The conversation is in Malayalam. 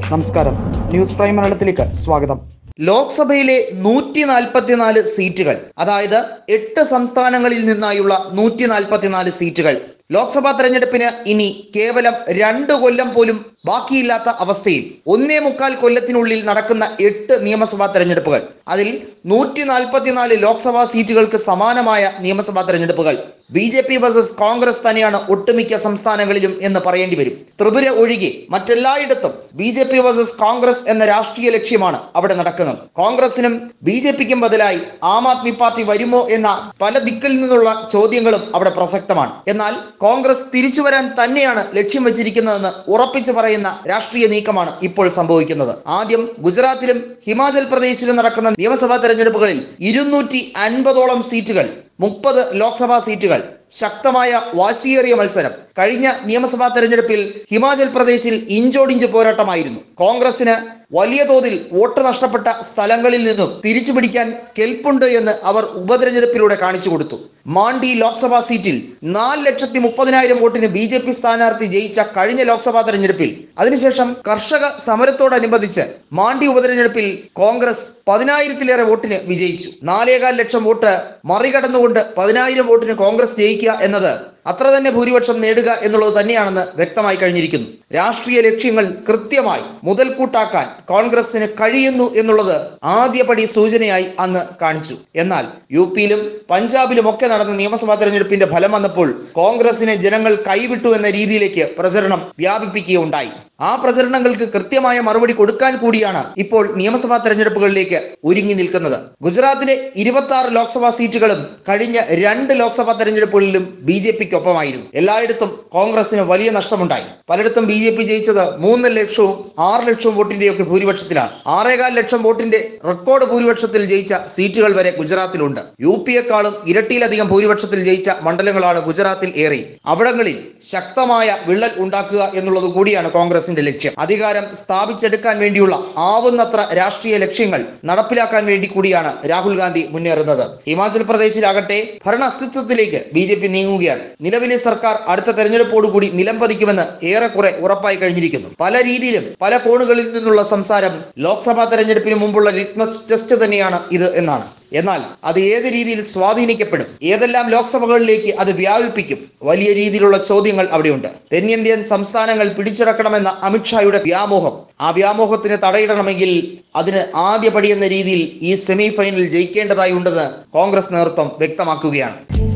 നമസ്കാരം ന്യൂസ് പ്രൈം മലയാളത്തിലേക്ക് സ്വാഗതം ലോക്സഭയിലെ നൂറ്റി നാൽപ്പത്തിനാല് സീറ്റുകൾ അതായത് എട്ട് സംസ്ഥാനങ്ങളിൽ നിന്നായുള്ള നൂറ്റി നാൽപ്പത്തിനാല് സീറ്റുകൾ ലോക്സഭാ തെരഞ്ഞെടുപ്പിന് ഇനി കേവലം രണ്ട് കൊല്ലം പോലും ബാക്കിയില്ലാത്ത അവസ്ഥയിൽ ഒന്നേ മുക്കാൽ കൊല്ലത്തിനുള്ളിൽ നടക്കുന്ന എട്ട് നിയമസഭാ തെരഞ്ഞെടുപ്പുകൾ അതിൽ നൂറ്റി നാൽപ്പത്തിനാല് ലോക്സഭാ സീറ്റുകൾക്ക് സമാനമായ നിയമസഭാ തെരഞ്ഞെടുപ്പുകൾ B J P versus Congress തന്നെയാണ് ഒട്ടുമിക്ക സംസ്ഥാനങ്ങളിലും എന്ന് പറയേണ്ടി വരും ത്രിപുര ഒഴികെ മറ്റെല്ലായിടത്തും B J P versus Congress എന്ന രാഷ്ട്രീയ ലക്ഷ്യമാണ് അവിടെ നടക്കുന്നത് കോൺഗ്രസിനും ബി ജെ പിക്കും ബദലായി ആം ആദ്മി പാർട്ടി വരുമോ എന്ന പല ദിക്കിൽ നിന്നുള്ള ചോദ്യങ്ങളും അവിടെ പ്രസക്തമാണ് എന്നാൽ കോൺഗ്രസ് തിരിച്ചു വരാൻ തന്നെയാണ് ലക്ഷ്യം വെച്ചിരിക്കുന്നതെന്ന് ഉറപ്പിച്ചു പറയുന്ന രാഷ്ട്രീയ നീക്കമാണ് ഇപ്പോൾ സംഭവിക്കുന്നത് ആദ്യം ഗുജറാത്തിലും ഹിമാചൽ പ്രദേശിലും നടക്കുന്ന നിയമസഭാ തെരഞ്ഞെടുപ്പുകളിൽ ഇരുന്നൂറ്റി അൻപതോളം സീറ്റുകൾ മുപ്പത് ലോക്സഭാ സീറ്റുകൾ ശക്തമായ വാശിയേറിയ മത്സരം കഴിഞ്ഞ നിയമസഭാ തെരഞ്ഞെടുപ്പിൽ ഹിമാചൽ പ്രദേശിൽ ഇഞ്ചോടിഞ്ച് പോരാട്ടമായിരുന്നു കോൺഗ്രസിന് വലിയ തോതിൽ വോട്ട് നഷ്ടപ്പെട്ട സ്ഥലങ്ങളിൽ നിന്നും തിരിച്ചു പിടിക്കാൻ കെൽപ്പുണ്ട് എന്ന് അവർ ഉപതെരഞ്ഞെടുപ്പിലൂടെ കാണിച്ചു കൊടുത്തു മാണ്ഡി ലോക്സഭാ സീറ്റിൽ നാല് ലക്ഷത്തി മുപ്പതിനായിരം വോട്ടിന് ബി ജെ പി സ്ഥാനാർത്ഥി ജയിച്ച കഴിഞ്ഞ ലോക്സഭാ തെരഞ്ഞെടുപ്പിൽ അതിനുശേഷം കർഷക സമരത്തോടനുബന്ധിച്ച് മാണ്ഡി ഉപതെരഞ്ഞെടുപ്പിൽ കോൺഗ്രസ് പതിനായിരത്തിലേറെ വോട്ടിന് വിജയിച്ചു നാലേകാൽ ലക്ഷം വോട്ട് മറികടന്നുകൊണ്ട് പതിനായിരം വോട്ടിന് കോൺഗ്രസ് ജയിക്കുക എന്നത് അത്ര തന്നെ ഭൂരിപക്ഷം നേടുക എന്നുള്ളത് തന്നെയാണെന്ന് വ്യക്തമായി കഴിഞ്ഞിരിക്കുന്നു രാഷ്ട്രീയ ലക്ഷ്യങ്ങൾ കൃത്യമായി മുതൽക്കൂട്ടാക്കാൻ കോൺഗ്രസിന് കഴിയുന്നു എന്നുള്ളത് ആദ്യപടി സൂചനയായി അന്ന് കാണിച്ചു എന്നാൽ യു പിയിലും പഞ്ചാബിലും ഒക്കെ നടന്ന നിയമസഭാ തെരഞ്ഞെടുപ്പിന്റെ ഫലം വന്നപ്പോൾ കോൺഗ്രസിനെ ജനങ്ങൾ കൈവിട്ടു എന്ന രീതിയിലേക്ക് പ്രചരണം വ്യാപിപ്പിക്കുകയുണ്ടായി ആ പ്രചരണങ്ങൾക്ക് കൃത്യമായ മറുപടി കൊടുക്കാൻ കൂടിയാണ് ഇപ്പോൾ നിയമസഭാ തെരഞ്ഞെടുപ്പുകളിലേക്ക് ഒരുങ്ങി നിൽക്കുന്നത് ഗുജറാത്തിലെ ഇരുപത്തി ആറ് ലോക്സഭാ സീറ്റുകളും കഴിഞ്ഞ രണ്ട് ലോക്സഭാ തെരഞ്ഞെടുപ്പുകളിലും ബി ജെ പിക്ക് ഒപ്പമായിരുന്നു എല്ലായിടത്തും കോൺഗ്രസിന് വലിയ നഷ്ടമുണ്ടായി പലയിടത്തും ബി ജെ പി ജയിച്ചത് മൂന്ന് ലക്ഷവും ആറ് ലക്ഷവും വോട്ടിന്റെയൊക്കെ ഭൂരിപക്ഷത്തിലാണ് ആറേകാൽ ലക്ഷം വോട്ടിന്റെ റെക്കോർഡ് ഭൂരിപക്ഷത്തിൽ ജയിച്ച സീറ്റുകൾ വരെ ഗുജറാത്തിലുണ്ട് യു പിയെക്കാളും ഇരട്ടിയിലധികം ഭൂരിപക്ഷത്തിൽ ജയിച്ച മണ്ഡലങ്ങളാണ് ഗുജറാത്തിൽ ഏറെ അവിടങ്ങളിൽ ശക്തമായ വിള്ളൽ ഉണ്ടാക്കുക എന്നുള്ളത് കൂടിയാണ് കോൺഗ്രസിന്റെ ലക്ഷ്യം അധികാരം സ്ഥാപിച്ചെടുക്കാൻ വേണ്ടിയുള്ള ആവുന്നത്ര രാഷ്ട്രീയ ലക്ഷ്യങ്ങൾ നടപ്പിലാക്കാൻ വേണ്ടി കൂടിയാണ് രാഹുൽ ഗാന്ധി മുന്നേറുന്നത് ഹിമാചൽ പ്രദേശിലാകട്ടെ ഭരണ അസ്തിത്വത്തിലേക്ക് ബി ജെ പി നീങ്ങുകയാണ് നിലവിലെ സർക്കാർ അടുത്ത തെരഞ്ഞെടുപ്പോടുകൂടി നിലംപതിക്കുമെന്ന് ഏറെക്കുറെ ഉറപ്പായി കഴിഞ്ഞിരിക്കുന്നു പല രീതിയിലും പല കോണുകളിൽ നിന്നുള്ള സംസാരം ലോക്സഭാ തെരഞ്ഞെടുപ്പിന് മുമ്പുള്ള ലിറ്റ്മസ് ടെസ്റ്റ് തന്നെയാണ് ഇത് എന്നാണ് എന്നാൽ അത് ഏത് രീതിയിൽ സ്വാധീനിക്കപ്പെടും ഏതെല്ലാം ലോക്സഭകളിലേക്ക് അത് വ്യാപിപ്പിക്കും വലിയ രീതിയിലുള്ള ചോദ്യങ്ങൾ അവിടെയുണ്ട് തെന്നിന്ത്യൻ സംസ്ഥാനങ്ങൾ പിടിച്ചടക്കണമെന്ന അമിത്ഷായുടെ വ്യാമോഹം ആ വ്യാമോഹത്തിന് തടയിടണമെങ്കിൽ അതിന് ആദ്യപടി എന്ന രീതിയിൽ ഈ സെമി ഫൈനൽ ജയിക്കേണ്ടതായി ഉണ്ടെന്ന് കോൺഗ്രസ് നേതൃത്വം വ്യക്തമാക്കുകയാണ്